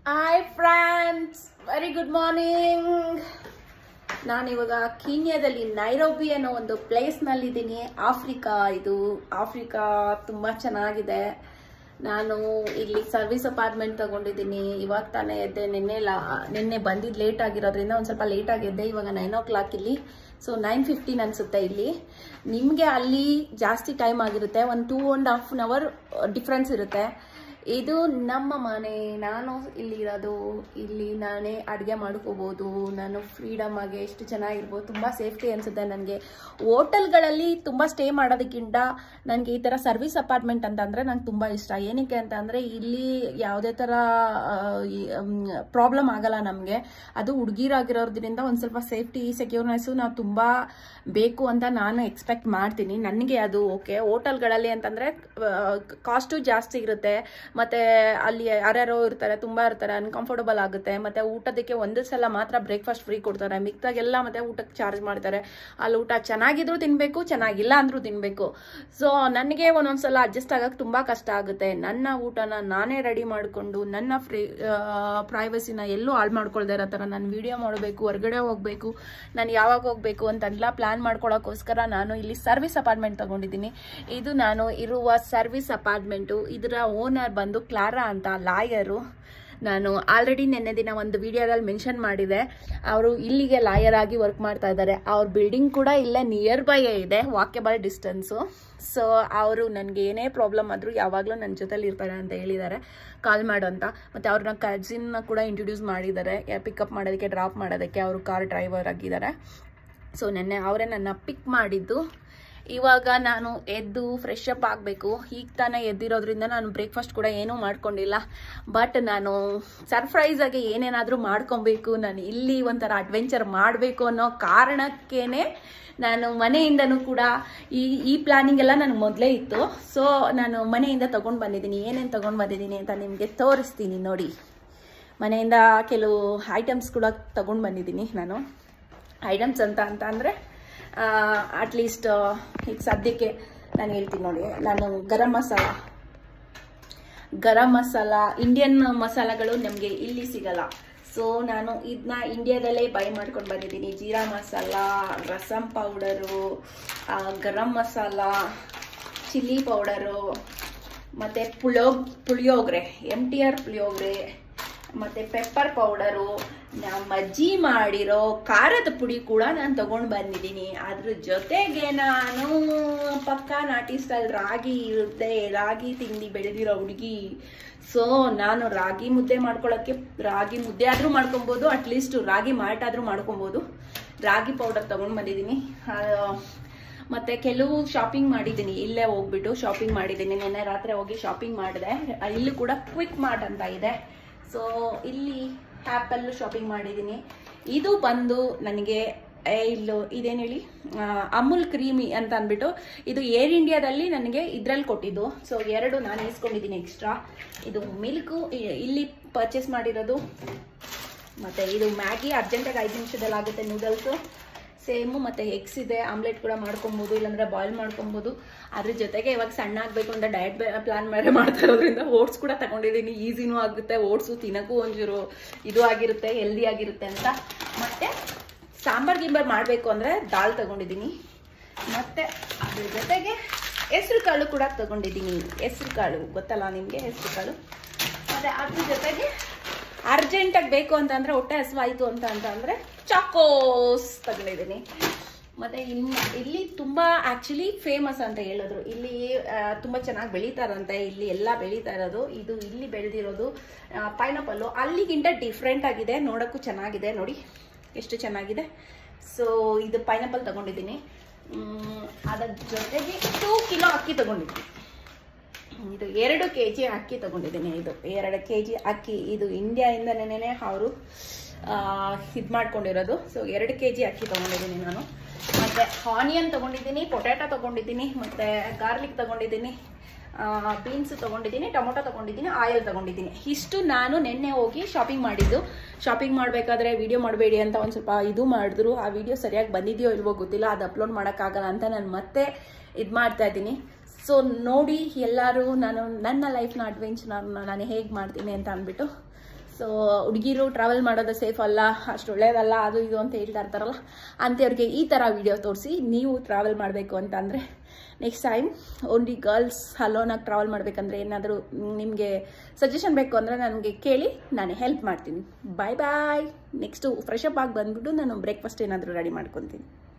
hi friends very good morning ನಾನಿವಾಗ ಕೀನ್ಯಾದಲ್ಲಿ Nairobi ಅನ್ನೋ ಒಂದು ಪ್ಲೇಸ್ನಲ್ಲಿದ್ದೀನಿ ಆಫ್ರಿಕಾ ಇದು ಆಫ್ರಿಕಾ ತುಂಬ ಚೆನ್ನಾಗಿದೆ ನಾನು ಇಲ್ಲಿ ಸರ್ವಿಸ್ ಅಪಾರ್ಟ್ಮೆಂಟ್ ತಗೊಂಡಿದ್ದೀನಿ ಇವಾಗ ತಾನೇ ಎದ್ದೆ ನಿನ್ನೆ ಲಾ ನಿನ್ನೆ ಬಂದಿದ್ದು ಲೇಟ್ ಆಗಿರೋದ್ರಿಂದ ಒಂದು ಸ್ವಲ್ಪ ಲೇಟ್ ಆಗಿದ್ದೆ ಇವಾಗ ನೈನ್ ಓ ಕ್ಲಾಕ್ ಇಲ್ಲಿ ಸೊ ನೈನ್ ಫಿಫ್ಟೀನ್ ಅನಿಸುತ್ತೆ ಇಲ್ಲಿ ನಿಮಗೆ ಅಲ್ಲಿ ಜಾಸ್ತಿ ಟೈಮ್ ಆಗಿರುತ್ತೆ ಒಂದು two and half an hour difference ಇರುತ್ತೆ ಇದು ನಮ್ಮ ಮನೆ ನಾನು ಇಲ್ಲಿ ಇರೋದು ಇಲ್ಲಿ ನಾನೇ ಅಡುಗೆ ಮಾಡ್ಕೋಬೋದು ನಾನು ಫ್ರೀಡಮ್ ಆಗಿ ಎಷ್ಟು ಚೆನ್ನಾಗಿರ್ಬೋದು ತುಂಬ ಸೇಫ್ಟಿ ಅನಿಸುತ್ತೆ ನನಗೆ ಹೋಟೆಲ್ಗಳಲ್ಲಿ ತುಂಬ ಸ್ಟೇ ಮಾಡೋದಕ್ಕಿಂತ ನನಗೆ ಈ ಥರ ಸರ್ವಿಸ್ ಅಪಾರ್ಟ್ಮೆಂಟ್ ಅಂತಂದರೆ ನಂಗೆ ತುಂಬ ಇಷ್ಟ ಏನಕ್ಕೆ ಅಂತ ಅಂದರೆ ಇಲ್ಲಿ ಯಾವುದೇ ಥರ ಪ್ರಾಬ್ಲಮ್ ಆಗಲ್ಲ ನಮಗೆ ಅದು ಹುಡುಗಿರಾಗಿರೋದ್ರಿಂದ ಒಂದು ಸ್ವಲ್ಪ ಸೇಫ್ಟಿ ಸೆಕ್ಯೂರ್ನೆಸ್ಸು ನಾವು ತುಂಬ ಬೇಕು ಅಂತ ನಾನು ಎಕ್ಸ್ಪೆಕ್ಟ್ ಮಾಡ್ತೀನಿ ನನಗೆ ಅದು ಓಕೆ ಹೋಟೆಲ್ಗಳಲ್ಲಿ ಅಂತಂದರೆ ಕಾಸ್ಟು ಜಾಸ್ತಿ ಇರುತ್ತೆ ಮತ್ತು ಅಲ್ಲಿ ಯಾರ್ಯಾರೋ ಇರ್ತಾರೆ ತುಂಬ ಇರ್ತಾರೆ ಅನ್ಕಂಫರ್ಟಬಲ್ ಆಗುತ್ತೆ ಮತ್ತು ಊಟದಕ್ಕೆ ಒಂದು ಸಲ ಮಾತ್ರ ಬ್ರೇಕ್ಫಾಸ್ಟ್ ಫ್ರೀ ಕೊಡ್ತಾರೆ ಮಿಕ್ತಾಗೆಲ್ಲ ಮತ್ತೆ ಊಟಕ್ಕೆ ಚಾರ್ಜ್ ಮಾಡ್ತಾರೆ ಅಲ್ಲಿ ಊಟ ಚೆನ್ನಾಗಿದ್ರು ತಿನ್ನಬೇಕು ಚೆನ್ನಾಗಿಲ್ಲ ಅಂದರೂ ತಿನ್ನಬೇಕು ಸೊ ನನಗೆ ಒಂದೊಂದು ಸಲ ಅಡ್ಜಸ್ಟ್ ಆಗೋಕ್ಕೆ ತುಂಬ ಕಷ್ಟ ಆಗುತ್ತೆ ನನ್ನ ಊಟನ ನಾನೇ ರೆಡಿ ಮಾಡಿಕೊಂಡು ನನ್ನ ಫ್ರೀ ಪ್ರೈವಸಿನ ಎಲ್ಲೂ ಹಾಳು ಮಾಡ್ಕೊಳ್ದೇ ಇರೋ ಥರ ನಾನು ವಿಡಿಯೋ ಮಾಡಬೇಕು ಹೊರಗಡೆ ಹೋಗಬೇಕು ನಾನು ಯಾವಾಗ ಹೋಗಬೇಕು ಅಂತೆಲ್ಲ ಪ್ಲ್ಯಾನ್ ಮಾಡ್ಕೊಳ್ಳೋಕ್ಕೋಸ್ಕರ ನಾನು ಇಲ್ಲಿ ಸರ್ವಿಸ್ ಅಪಾರ್ಟ್ಮೆಂಟ್ ತಗೊಂಡಿದ್ದೀನಿ ಇದು ನಾನು ಇರುವ ಸರ್ವಿಸ್ ಅಪಾರ್ಟ್ಮೆಂಟು ಇದರ ಓನರ್ ಬಂದು ಕ್ಲಾರಾ ಅಂತ ಲಾಯರು ನಾನು ಆಲ್ರೆಡಿ ನಿನ್ನೆ ದಿನ ಒಂದು ವಿಡಿಯೋದಲ್ಲಿ ಮೆನ್ಷನ್ ಮಾಡಿದೆ ಅವರು ಇಲ್ಲಿಗೆ ಲಾಯರ್ ಆಗಿ ವರ್ಕ್ ಮಾಡ್ತಾ ಇದ್ದಾರೆ ಅವ್ರ ಬಿಲ್ಡಿಂಗ್ ಕೂಡ ಇಲ್ಲೇ ನಿಯರ್ ಬೈ ಇದೆ ವಾಕೆಬಲ್ ಡಿಸ್ಟೆನ್ಸು ಸೊ ಅವರು ನನಗೆ ಏನೇ ಪ್ರಾಬ್ಲಮ್ ಆದರೂ ಯಾವಾಗಲೂ ನನ್ನ ಜೊತೆಲಿ ಇರ್ತಾರೆ ಅಂತ ಹೇಳಿದ್ದಾರೆ ಕಾಲ್ ಮಾಡು ಅಂತ ಮತ್ತು ಅವ್ರನ್ನ ಕಜಿನ್ನ ಕೂಡ ಇಂಟ್ರೊಡ್ಯೂಸ್ ಮಾಡಿದ್ದಾರೆ ಪಿಕಪ್ ಮಾಡೋದಕ್ಕೆ ಡ್ರಾಪ್ ಮಾಡೋದಕ್ಕೆ ಅವರು ಕಾರ್ ಡ್ರೈವರ್ ಆಗಿದ್ದಾರೆ ಸೊ ನೆನ್ನೆ ಅವರೇ ನನ್ನ ಪಿಕ್ ಮಾಡಿದ್ದು ಇವಾಗ ನಾನು ಎದ್ದು ಫ್ರೆಶ್ ಅಪ್ ಆಗಬೇಕು ಈಗ ತಾನೇ ಎದ್ದಿರೋದ್ರಿಂದ ನಾನು ಬ್ರೇಕ್ಫಾಸ್ಟ್ ಕೂಡ ಏನೂ ಮಾಡ್ಕೊಂಡಿಲ್ಲ ಬಟ್ ನಾನು ಸರ್ಪ್ರೈಸ್ ಆಗಿ ಏನೇನಾದರೂ ಮಾಡ್ಕೊಬೇಕು ನಾನು ಇಲ್ಲಿ ಒಂಥರ ಅಡ್ವೆಂಚರ್ ಮಾಡಬೇಕು ಅನ್ನೋ ಕಾರಣಕ್ಕೇನೆ ನಾನು ಮನೆಯಿಂದನೂ ಕೂಡ ಈ ಈ ಪ್ಲಾನಿಂಗ್ ಎಲ್ಲ ನನಗೆ ಮೊದಲೇ ಇತ್ತು ಸೊ ನಾನು ಮನೆಯಿಂದ ತೊಗೊಂಡು ಬಂದಿದ್ದೀನಿ ಏನೇನು ತೊಗೊಂಡು ಬಂದಿದ್ದೀನಿ ಅಂತ ನಿಮಗೆ ತೋರಿಸ್ತೀನಿ ನೋಡಿ ಮನೆಯಿಂದ ಕೆಲವು ಐಟಮ್ಸ್ ಕೂಡ ತೊಗೊಂಡು ಬಂದಿದ್ದೀನಿ ನಾನು ಐಟಮ್ಸ್ ಅಂತ ಅಂತ ಅಂದರೆ ಅಟ್ಲೀಸ್ಟ್ ಈಗ ಸದ್ಯಕ್ಕೆ ನಾನು ಹೇಳ್ತೀನಿ ನೋಡಿ ನಾನು ಗರಂ ಮಸಾಲ ಗರಂ ಮಸಾಲ ಇಂಡಿಯನ್ ಮಸಾಲಗಳು ನಮಗೆ ಇಲ್ಲಿ ಸಿಗಲ್ಲ ಸೊ ನಾನು ಇದನ್ನ ಇಂಡಿಯಾದಲ್ಲೇ ಬೈ ಮಾಡ್ಕೊಂಡು ಬಂದಿದ್ದೀನಿ jeera masala rasam powder garam masala chilli powder ಮತ್ತು ಪುಳಿಯೋ puliyogare M T R puliyogare ಮತ್ತು ಪೆಪ್ಪರ್ ಪೌಡರು ನಮ್ಮ ಅಜ್ಜಿ ಮಾಡಿರೋ ಖಾರದ ಪುಡಿ ಕೂಡ ನಾನು ತಗೊಂಡು ಬಂದಿದ್ದೀನಿ ಅದ್ರ ಜೊತೆಗೆ ನಾನು ಪಕ್ಕ ನಾಟಿ ಸ್ಟೈಲ್ ರಾಗಿ ಇರುತ್ತೆ ರಾಗಿ ತಿಂಡಿ ಬೆಳೆದಿರೋ ಹುಡುಗಿ ಸೊ ನಾನು ರಾಗಿ ಮುದ್ದೆ ಮಾಡ್ಕೊಳ್ಳೋಕ್ಕೆ ರಾಗಿ ಮುದ್ದೆ ಆದರೂ ಮಾಡ್ಕೊಬೋದು ಅಟ್ಲೀಸ್ಟ್ ರಾಗಿ ಮಾಲ್ಟ್ ಆದರೂ ಮಾಡ್ಕೊಬೋದು ರಾಗಿ ಪೌಡರ್ ತಗೊಂಡು ಬಂದಿದ್ದೀನಿ ಮತ್ತು ಕೆಲವು ಶಾಪಿಂಗ್ ಮಾಡಿದ್ದೀನಿ ಇಲ್ಲೇ ಹೋಗ್ಬಿಟ್ಟು ಶಾಪಿಂಗ್ ಮಾಡಿದ್ದೀನಿ ನಿನ್ನೆ ರಾತ್ರಿ ಹೋಗಿ ಶಾಪಿಂಗ್ ಮಾಡಿದೆ ಇಲ್ಲೂ ಕೂಡ ಕ್ವಿಕ್ ಮಾರ್ಟ್ ಅಂತ ಇದೆ ಸೊ ಇಲ್ಲಿ ಆ್ಯಪಲ್ಲೂ ಶಾಪಿಂಗ್ ಮಾಡಿದ್ದೀನಿ ಇದು ಬಂದು ನನಗೆ ಇಲ್ಲು ಇದೇನು ಹೇಳಿ ಅಮೂಲ್ ಕ್ರೀಮಿ ಅಂತ ಅಂದ್ಬಿಟ್ಟು ಇದು ಏರ್ ಇಂಡಿಯಾದಲ್ಲಿ ನನಗೆ ಇದ್ರಲ್ಲಿ ಕೊಟ್ಟಿದ್ದು ಸೊ ಎರಡು ನಾನು ಇಸ್ಕೊಂಡಿದ್ದೀನಿ ಎಕ್ಸ್ಟ್ರಾ ಇದು ಮಿಲ್ಕು ಇಲ್ಲಿ ಪರ್ಚೇಸ್ ಮಾಡಿರೋದು ಮತ್ತು ಇದು ಮ್ಯಾಗಿ ಅರ್ಜೆಂಟಾಗಿ ಐದು ನಿಮಿಷದಲ್ಲಿ ಆಗುತ್ತೆ ನೂಡಲ್ಸು ಸೇಮು ಮತ್ತು ಎಗ್ಸ್ ಇದೆ ಆಮ್ಲೆಟ್ ಕೂಡ ಮಾಡ್ಕೊಬೋದು ಇಲ್ಲಾಂದರೆ ಬಾಯ್ಲ್ ಮಾಡ್ಕೊಬೋದು ಅದ್ರ ಜೊತೆಗೆ ಇವಾಗ ಸಣ್ಣ ಆಗಬೇಕು ಅಂತ ಡಯಟ್ ಪ್ಲಾನ್ ಬೇರೆ ಮಾಡ್ತಾ ಇರೋದ್ರಿಂದ ಓಟ್ಸ್ ಕೂಡ ತಗೊಂಡಿದ್ದೀನಿ ಈಸಿನೂ ಆಗುತ್ತೆ ಓಟ್ಸು ತಿನ್ನೋಕ್ಕೂ ಒಂಚೂರು ಇದು ಆಗಿರುತ್ತೆ ಹೆಲ್ದಿ ಆಗಿರುತ್ತೆ ಅಂತ ಮತ್ತು ಸಾಂಬಾರ್ ಗಿಂಬಾರ್ ಮಾಡಬೇಕು ಅಂದರೆ ದಾಲ್ ತಗೊಂಡಿದ್ದೀನಿ ಮತ್ತು ಅದ್ರ ಜೊತೆಗೆ ಹೆಸ್ರು ಕಾಳು ಕೂಡ ತಗೊಂಡಿದ್ದೀನಿ ಹೆಸ್ರು ಕಾಳು ಗೊತ್ತಲ್ಲ ನಿಮಗೆ ಹೆಸ್ರು ಕಾಳು ಮತ್ತು ಅದ್ರ ಜೊತೆಗೆ ಅರ್ಜೆಂಟಾಗಿ ಬೇಕು ಅಂತಂದರೆ ಹೊಟ್ಟೆ ಹಸುವಾಯಿತು ಅಂತ ಅಂತಂದರೆ ಚಾಕೋಸ್ ತಗೊಂಡಿದ್ದೀನಿ ಮತ್ತು ಇನ್ನು ಇಲ್ಲಿ ತುಂಬ ಆ್ಯಕ್ಚುಲಿ ಫೇಮಸ್ ಅಂತ ಹೇಳಿದ್ರು ಇಲ್ಲಿ ತುಂಬ ಚೆನ್ನಾಗಿ ಬೆಳೀತಾರಂತೆ ಇಲ್ಲಿ ಎಲ್ಲ ಬೆಳೀತಾ ಇರೋದು ಇದು ಇಲ್ಲಿ ಬೆಳೆದಿರೋದು ಪೈನಾಪಲ್ಲು ಅಲ್ಲಿಗಿಂತ ಡಿಫ್ರೆಂಟ್ ಆಗಿದೆ ನೋಡೋಕ್ಕೂ ಚೆನ್ನಾಗಿದೆ ನೋಡಿ ಎಷ್ಟು ಚೆನ್ನಾಗಿದೆ ಸೊ ಇದು ಪೈನಾಪಲ್ ತಗೊಂಡಿದ್ದೀನಿ ಅದರ ಜೊತೆಗೆ ಟೂ ಕಿಲೋ ಅಕ್ಕಿ ತಗೊಂಡಿದ್ದೀನಿ ಇದು ಎರಡು ಕೆ ಜಿ ಅಕ್ಕಿ ತಗೊಂಡಿದ್ದೀನಿ ಇದು ಎರಡು ಕೆ ಜಿ ಅಕ್ಕಿ ಇದು ಇಂಡಿಯಾಯಿಂದನೇ ಅವರು ಇದು ಮಾಡ್ಕೊಂಡಿರೋದು ಸೊ ಎರಡು ಕೆ ಜಿ ಅಕ್ಕಿ ತೊಗೊಂಡಿದ್ದೀನಿ ನಾನು ಮತ್ತು ಆನಿಯನ್ ತೊಗೊಂಡಿದ್ದೀನಿ ಪೊಟ್ಯಾಟೊ ತೊಗೊಂಡಿದ್ದೀನಿ ಮತ್ತು ಗಾರ್ಲಿಕ್ ತೊಗೊಂಡಿದ್ದೀನಿ ಬೀನ್ಸ್ ತೊಗೊಂಡಿದ್ದೀನಿ ಟೊಮೊಟೊ ತೊಗೊಂಡಿದ್ದೀನಿ ಆಯಿಲ್ ತೊಗೊಂಡಿದ್ದೀನಿ ಇಷ್ಟು ನಾನು ನಿನ್ನೆ ಹೋಗಿ ಶಾಪಿಂಗ್ ಮಾಡಿದ್ದು ಶಾಪಿಂಗ್ ಮಾಡಬೇಕಾದ್ರೆ ವಿಡಿಯೋ ಮಾಡಬೇಡಿ ಅಂತ ಒಂದು ಸ್ವಲ್ಪ ಇದು ಮಾಡಿದ್ರು ಆ ವಿಡಿಯೋ ಸರಿಯಾಗಿ ಬಂದಿದೆಯೋ ಇಲ್ವೋ ಗೊತ್ತಿಲ್ಲ ಅದು ಅಪ್ಲೋಡ್ ಮಾಡೋಕ್ಕಾಗಲ್ಲ ಅಂತ ನಾನು ಮತ್ತೆ ಇದು ಮಾಡ್ತಾ ಇದ್ದೀನಿ ಸೊ ನೋಡಿ ಎಲ್ಲರೂ ನಾನು ನನ್ನ ಲೈಫ್ನ ಅಡ್ವೆಂಚರ್ನ ನಾನು ಹೇಗೆ ಮಾಡ್ತೀನಿ ಅಂತ ಅಂದ್ಬಿಟ್ಟು ಸೊ ಹುಡುಗಿರು ಟ್ರಾವೆಲ್ ಮಾಡೋದು ಸೇಫ್ ಅಲ್ಲ ಅಷ್ಟು ಒಳ್ಳೇದಲ್ಲ ಅದು ಇದು ಅಂತ ಹೇಳ್ತಾ ಇರ್ತಾರಲ್ಲ ಅಂಥವ್ರಿಗೆ ಈ ಥರ ವಿಡಿಯೋ ತೋರಿಸಿ ನೀವು ಟ್ರಾವೆಲ್ ಮಾಡಬೇಕು ಅಂತ ಅಂದರೆ ನೆಕ್ಸ್ಟ್ ಟೈಮ್ ಓನ್ಲಿ ಗರ್ಲ್ಸ್ ಅಲೋನಾಗಿ ಟ್ರಾವೆಲ್ ಮಾಡಬೇಕಂದ್ರೆ ಏನಾದರೂ ನಿಮಗೆ ಸಜೆಷನ್ ಬೇಕು ಅಂದರೆ ನನಗೆ ಕೇಳಿ ನಾನು ಹೆಲ್ಪ್ ಮಾಡ್ತೀನಿ bye bye next fresh up ಆಗಿ ಬಂದ್ಬಿಟ್ಟು ನಾನು ಬ್ರೇಕ್ಫಾಸ್ಟ್ ಏನಾದರೂ ರೆಡಿ ಮಾಡ್ಕೊತೀನಿ